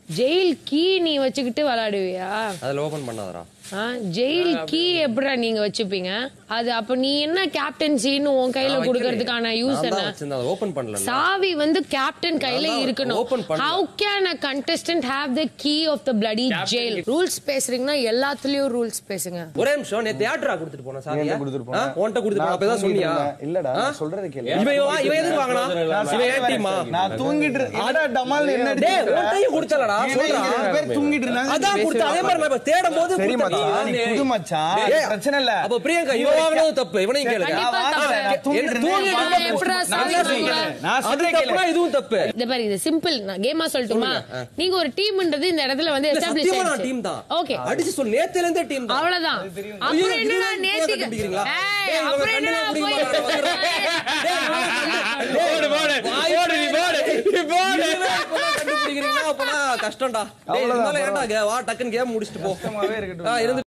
Jail key நீ வச்சுக்கிட்டு விளையாடுவியா அதில் ஓபன் பண்ணாதடா ஆ, ஜெயில் கீ எப்படிடா நீங்க வச்சுப்பீங்க அது அப்ப நீ என்ன கேப்டன்சின்னு உன் கையில நான் கொடுக்கறதுக்கான யூஸ் நான் என்ன தான் வச்சிருந்தேன் அதை ஓபன் பண்ணல சாவி வந்து கேப்டன் கையில அதான் இருக்கணும் open பண்ணல. How can a contestant have the key of the bloody jail rules பேசுறீங்கன்னா எல்லாத்துலயும் ரூல்ஸ் பேசுங்க ஒரே நிமிஷம் நேத்து யார்டா கொடுத்துட்டு போன சாவியா என்கிட்ட கொடுத்துட்டு போனேன். உன்கிட்ட கொடுத்துட்டு போன அப்பதான் நான் சொன்னியா தூங்கிட்டு இருந்தேன். இல்லடா, ஆ? நான் சொல்றதை கேளு. இவன் இவன் இவன் எதுக்கு வாங்கினா இவன் ஏன் டீமா நான் தூங்கிட்டு இருந்தேன். என்னடா டமால்னு என்ன டேய் அடிச்சிட்டு இருக்க? உன்கிட்டயும் கொடுத்தலடா ஏன்னா இங்க சொல்றா ரெண்டு பேர் தூங்கிட்டு இருந்தாங்க. அதான் நீ கொடுத்த அதே மாதிரி நான் இப்ப தேடும் போது சரி கொடுத்த. மச்சான், நீ புது மச்சான். டேய், பிரச்சனை இல்ல. அப்ப பிரியங்கா இவன் வாங்கினது தப்பு இவனையும் கேளுங்க கண்டிப்பா நான் தப்பு. வாங்கல, நான் தூங்கிட்டு என்ன இருந்தேன். தூங்கிட்டு நான் இருந்தேன். எப்படா நான் சாவி என்ன வாங்குவேன்? சொல்றேன்? நான் அது சொல்றேன் தப்புனா இதுவும் தப்பு இந்த பாரு இது சிம்பிள் நான் கேமா சொல்லட்டுமா நீங்க ஒரு டீம்ன்றது இந்த இடத்துல வந்து இல்ல, எஸ்டாப்ளிஷ் சத்தியமா நான் டீம் தான் ஓகே அடிச்சு சொல்லு நேத்துல இருந்தே டீம் தான் அவ்வளவுதான் ஐயோ, அப்புறம் என்னடா இதுதான் இப்படியே நேத்திக்கு கண்டுபிடிக்கிறீங்களா? ஏய், டேய், இவங்க அப்புறம் என்னடா கண்டுபிடிக்க போய் போடு, போடு, போடு, நீ போடு, நீ போடு. இதுவே இப்பதான் கண்டுபிடிக்கிறீங்களா? அப்பனா கஷ்டம்டா. டேய், அவ்வளவுதான், இருந்தாலும் ஏன்டா, வா, டக்குன்னு game முடிச்சிட்டு போ. கஷ்டமாவே இருக்கட்டும். ஆ, இருந்து